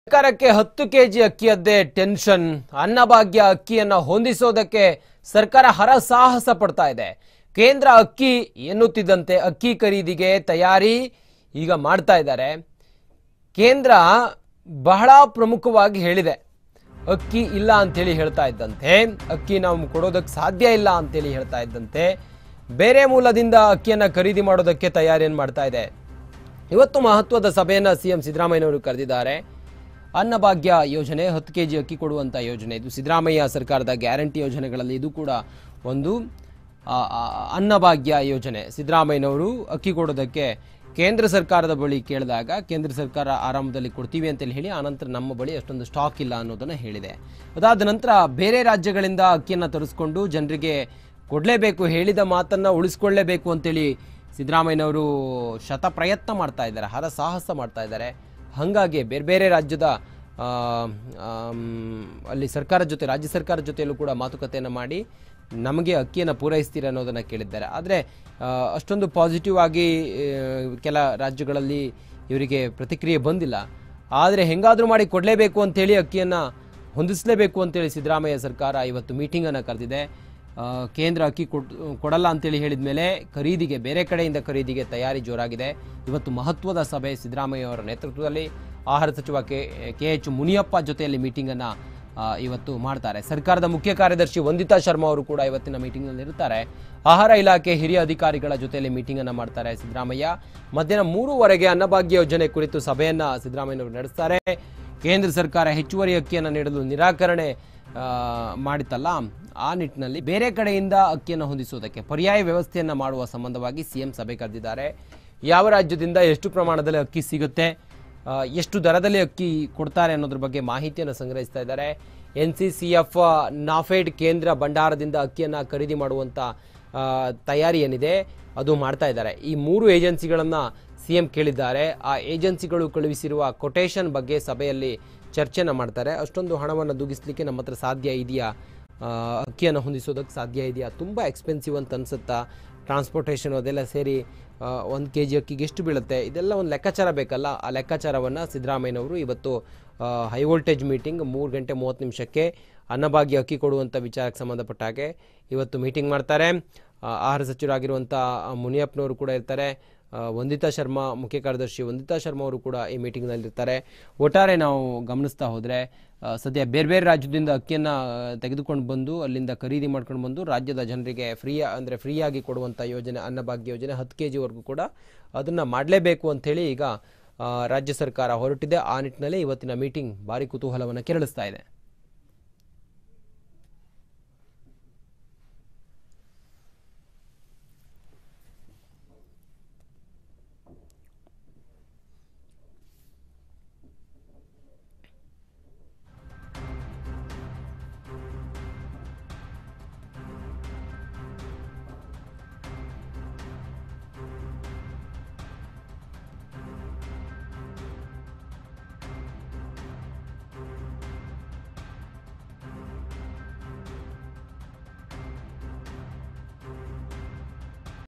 ಸರ್ಕಾರಕ್ಕೆ ಹತ್ತು KG ಅಕ್ಕಿಯದ್ದೇ tension Annabhagya ಅಕ್ಕಿಯನ್ನ ಹೊಂದಿಸೋದಕ್ಕೆ ಸರ್ಕಾರ ಹರಸಾಹಸ ಪಡ್ತಾ ಇದೆ ಕೇಂದ್ರ ಅಕ್ಕಿ ಎನ್ನುತ್ತಿದ್ದಂತೆ ಅಕ್ಕಿ ಖರೀದಿಗೆ ತಯಾರಿ ಈಗ ಮಾಡ್ತಾ ಇದ್ದಾರೆ ಕೇಂದ್ರ ಬಹಳ ಪ್ರಮುಖವಾಗಿ ಹೇಳಿದೆ ಅಕ್ಕಿ ಇಲ್ಲ ಅಂತೇಳಿ ಹೇಳ್ತಾ ಇದ್ದಂತೆ ಅಕ್ಕಿ ನಾವು ಕೊಡೋದಕ್ಕೆ ಸಾಧ್ಯ ಇಲ್ಲ ಅಂತೇಳಿ ಹೇಳ್ತಾ ಇದ್ದಂತೆ ಬೇರೆ ಮೂಲದಿಂದ ಅಕ್ಕಿಯನ್ನು ಖರೀದಿ ಮಾಡೋದಕ್ಕೆ ತಯಾರಿಯನ್ನು ಮಾಡ್ತಾ ಇದೆ ಇವತ್ತು ಮಹತ್ವದ ಸಭೆಯನ್ನು ಸಿ ಎಂ ಸಿದ್ದರಾಮಯ್ಯನವರು ಕರೆದಿದ್ದಾರೆ ಅನ್ನಭಾಗ್ಯ ಯೋಜನೆ ಹತ್ತು ಕೆ ಜಿ ಅಕ್ಕಿ ಕೊಡುವಂಥ ಯೋಜನೆ ಇದು ಸಿದ್ದರಾಮಯ್ಯ ಸರ್ಕಾರದ ಗ್ಯಾರಂಟಿ ಯೋಜನೆಗಳಲ್ಲಿ ಇದು ಕೂಡ ಒಂದು ಆ, ಆ, ಅನ್ನಭಾಗ್ಯ ಯೋಜನೆ ಸಿದ್ದರಾಮಯ್ಯನವರು ಅಕ್ಕಿ ಕೊಡೋದಕ್ಕೆ ಕೇಂದ್ರ ಸರ್ಕಾರದ ಬಳಿ ಕೇಳಿದಾಗ ಕೇಂದ್ರ ಸರ್ಕಾರ ಆರಂಭದಲ್ಲಿ ಕೊಡ್ತೀವಿ ಅಂತೇಳಿ ಹೇಳಿ ಆನಂತರ ನಮ್ಮ ಬಳಿ ಅಷ್ಟೊಂದು ಸ್ಟಾಕ್ ಇಲ್ಲ ಅನ್ನೋದನ್ನು ಹೇಳಿದೆ ಅದಾದ ನಂತರ ಬೇರೆ ರಾಜ್ಯಗಳಿಂದ ಅಕ್ಕಿಯನ್ನು ತರಿಸ್ಕೊಂಡು ಜನರಿಗೆ ಕೊಡಲೇಬೇಕು ಹೇಳಿದ ಮಾತನ್ನು ಉಳಿಸ್ಕೊಳ್ಳೇಬೇಕು ಅಂತೇಳಿ ಸಿದ್ದರಾಮಯ್ಯನವರು ಶತ ಪ್ರಯತ್ನ ಮಾಡ್ತಾ ಇದ್ದಾರೆ ಹರ ಸಾಹಸ ಮಾಡ್ತಾ ಇದ್ದಾರೆ ಹಾಗಾಗಿ ಬೇರೆ ಬೇರೆ ರಾಜ್ಯದ ಆ, ಆಮ್, ಅಲ್ಲಿ ಸರ್ಕಾರದ ಜೊತೆ ರಾಜ್ಯ ಸರ್ಕಾರದ ಜೊತೆಯಲ್ಲೂ ಕೂಡ ಮಾತುಕತೆಯನ್ನು ಮಾಡಿ ನಮಗೆ ಅಕ್ಕಿಯನ್ನು ಪೂರೈಸ್ತೀರ ಅನ್ನೋದನ್ನು ಕೇಳಿದ್ದಾರೆ ಆದರೆ ಅಷ್ಟೊಂದು ಪಾಸಿಟಿವ್ ಆಗಿ ಆ, ಕೆಲ ರಾಜ್ಯಗಳಲ್ಲಿ ಇವರಿಗೆ ಪ್ರತಿಕ್ರಿಯೆ ಬಂದಿಲ್ಲ ಆದರೆ ಹೆಂಗಾದರೂ ಮಾಡಿ ಕೊಡಲೇಬೇಕು ಅಂತೇಳಿ ಅಕ್ಕಿಯನ್ನು ಹೊಂದಿಸಲೇಬೇಕು ಅಂತೇಳಿ ಸಿದ್ದರಾಮಯ್ಯ ಸರ್ಕಾರ ಇವತ್ತು ಮೀಟಿಂಗನ್ನು ಕರೆದಿದೆ ಆ, ಕೇಂದ್ರ ಅಕ್ಕಿ ಕೊಡ್ ಕೊಡಲ್ಲ ಅಂತೇಳಿ ಹೇಳಿದ ಮೇಲೆ ಖರೀದಿಗೆ ಬೇರೆ ಕಡೆಯಿಂದ ಖರೀದಿಗೆ ತಯಾರಿ ಜೋರಾಗಿದೆ ಇವತ್ತು ಮಹತ್ವದ ಸಭೆ ಸಿದ್ದರಾಮಯ್ಯ ಅವರ ನೇತೃತ್ವದಲ್ಲಿ ಆಹಾರ ಸಚಿವ ಕೆ ಕೆ ಎಚ್ ಮುನಿಯಪ್ಪ ಜೊತೆಯಲ್ಲಿ ಮೀಟಿಂಗನ್ನು ಇವತ್ತು ಮಾಡ್ತಾರೆ ಸರ್ಕಾರದ ಮುಖ್ಯ ಕಾರ್ಯದರ್ಶಿ ವಂದಿತಾ ಶರ್ಮಾ ಅವರು ಕೂಡ ಇವತ್ತಿನ ಮೀಟಿಂಗ್ನಲ್ಲಿ ಇರ್ತಾರೆ ಆಹಾರ ಇಲಾಖೆ ಹಿರಿಯ ಅಧಿಕಾರಿಗಳ ಜೊತೆಯಲ್ಲಿ ಮೀಟಿಂಗನ್ನು ಮಾಡ್ತಾರೆ ಸಿದ್ದರಾಮಯ್ಯ ಮಧ್ಯಾಹ್ನ ಮೂರುವರೆಗೆ ಅನ್ನಭಾಗ್ಯ ಯೋಜನೆ ಕುರಿತು ಸಭೆಯನ್ನು ಸಿದ್ದರಾಮಯ್ಯನವರು ನಡೆಸ್ತಾರೆ ಕೇಂದ್ರ ಸರ್ಕಾರ ಹೆಚ್ಚುವರಿ ಅಕ್ಕಿಯನ್ನು ನೀಡಲು ನಿರಾಕರಣೆ ಆ, ಮಾಡಿತ್ತಲ್ಲ ಆ ನಿಟ್ಟಿನಲ್ಲಿ ಬೇರೆ ಕಡೆಯಿಂದ ಅಕ್ಕಿಯನ್ನು ಹೊಂದಿಸುವುದಕ್ಕೆ ಪರ್ಯಾಯ ವ್ಯವಸ್ಥೆಯನ್ನು ಮಾಡುವ ಸಂಬಂಧವಾಗಿ ಸಿಎಂ ಸಭೆ ಕರೆದಿದ್ದಾರೆ ಯಾವ ರಾಜ್ಯದಿಂದ ಎಷ್ಟು ಪ್ರಮಾಣದಲ್ಲಿ ಅಕ್ಕಿ ಸಿಗುತ್ತೆ ಆ, ಎಷ್ಟು ದರದಲ್ಲಿ ಅಕ್ಕಿ ಕೊಡ್ತಾರೆ ಅನ್ನೋದ್ರ ಬಗ್ಗೆ ಮಾಹಿತಿಯನ್ನು ಸಂಗ್ರಹಿಸ್ತಾ ಇದ್ದಾರೆ N C C F NAFED ಕೇಂದ್ರ ಭಂಡಾರದಿಂದ ಅಕ್ಕಿಯನ್ನು ಖರೀದಿ ಮಾಡುವಂಥ ಆ, ತಯಾರಿ ಏನಿದೆ ಅದು ಮಾಡ್ತಾ ಇದ್ದಾರೆ ಈ ಮೂರು ಏಜೆನ್ಸಿಗಳನ್ನು ಸಿ ಎಂ ಕೇಳಿದ್ದಾರೆ ಆ ಏಜೆನ್ಸಿಗಳು ಕಳುಹಿಸಿರುವ ಕೊಟೇಶನ್ ಬಗ್ಗೆ ಸಭೆಯಲ್ಲಿ ಚರ್ಚೆನ ಮಾಡ್ತಾರೆ ಅಷ್ಟೊಂದು ಹಣವನ್ನು ದುಗಿಸ್ಲಿಕ್ಕೆ ನಮ್ಮ ಹತ್ರ ಸಾಧ್ಯ ಇದೆಯಾ ಆ, ಅಕ್ಕಿಯನ್ನು ಹೊಂದಿಸೋದಕ್ಕೆ ಸಾಧ್ಯ ಇದೆಯಾ ತುಂಬ ಎಕ್ಸ್ಪೆನ್ಸಿವ್ ಅಂತ ಅನ್ಸುತ್ತಾ ಟ್ರಾನ್ಸ್ಪೋರ್ಟೇಷನ್ ಅದೆಲ್ಲ ಸೇರಿ ಒಂದು ಕೆ ಜಿ ಅಕ್ಕಿಗೆ ಎಷ್ಟು ಬೀಳುತ್ತೆ ಇದೆಲ್ಲ ಒಂದು ಲೆಕ್ಕಾಚಾರ ಬೇಕಲ್ಲ ಆ ಲೆಕ್ಕಾಚಾರವನ್ನು ಸಿದ್ದರಾಮಯ್ಯನವರು ಇವತ್ತು ಹೈ ವೋಲ್ಟೇಜ್ ಮೀಟಿಂಗ್ ಮೂರು ಗಂಟೆ ಮೂವತ್ತು ನಿಮಿಷಕ್ಕೆ ಅನ್ನಭಾಗ್ಯ ಅಕ್ಕಿ ಕೊಡುವಂಥ ವಿಚಾರಕ್ಕೆ ಸಂಬಂಧಪಟ್ಟ ಹಾಗೆ ಇವತ್ತು ಮೀಟಿಂಗ್ ಮಾಡ್ತಾರೆ ಆ, ಆಹಾರ ಸಚಿವರಾಗಿರುವಂಥ ಮುನಿಯಪ್ಪನವರು ಕೂಡ ಇರ್ತಾರೆ ಆ, ವಂದಿತಾ ಶರ್ಮಾ ಮುಖ್ಯ ಕಾರ್ಯದರ್ಶಿ ವಂದಿತಾ ಶರ್ಮಾ ಅವರು ಕೂಡ ಈ ಮೀಟಿಂಗ್ನಲ್ಲಿರ್ತಾರೆ ಒಟ್ಟಾರೆ ನಾವು ಗಮನಿಸ್ತಾ ಹೋದರೆ ಸದ್ಯ ಬೇರೆ ಬೇರೆ ರಾಜ್ಯದಿಂದ ಅಕ್ಕಿಯನ್ನು ತೆಗೆದುಕೊಂಡು ಬಂದು ಅಲ್ಲಿಂದ ಖರೀದಿ ಮಾಡ್ಕೊಂಡು ಬಂದು ರಾಜ್ಯದ ಜನರಿಗೆ ಫ್ರೀ ಅಂದರೆ ಫ್ರೀಯಾಗಿ ಕೊಡುವಂಥ ಯೋಜನೆ ಅನ್ನಭಾಗ್ಯ ಯೋಜನೆ ಹತ್ತು ಕೆ ಜಿವರೆಗೂ ಕೂಡ ಅದನ್ನು ಮಾಡಲೇಬೇಕು ಅಂಥೇಳಿ ಈಗ ಆ, ರಾಜ್ಯ ಸರ್ಕಾರ ಹೊರಟಿದೆ ಆ ನಿಟ್ಟಿನಲ್ಲಿ ಇವತ್ತಿನ ಮೀಟಿಂಗ್ ಭಾರಿ ಕುತೂಹಲವನ್ನು ಕೆರಳಿಸ್ತಾ ಇದೆ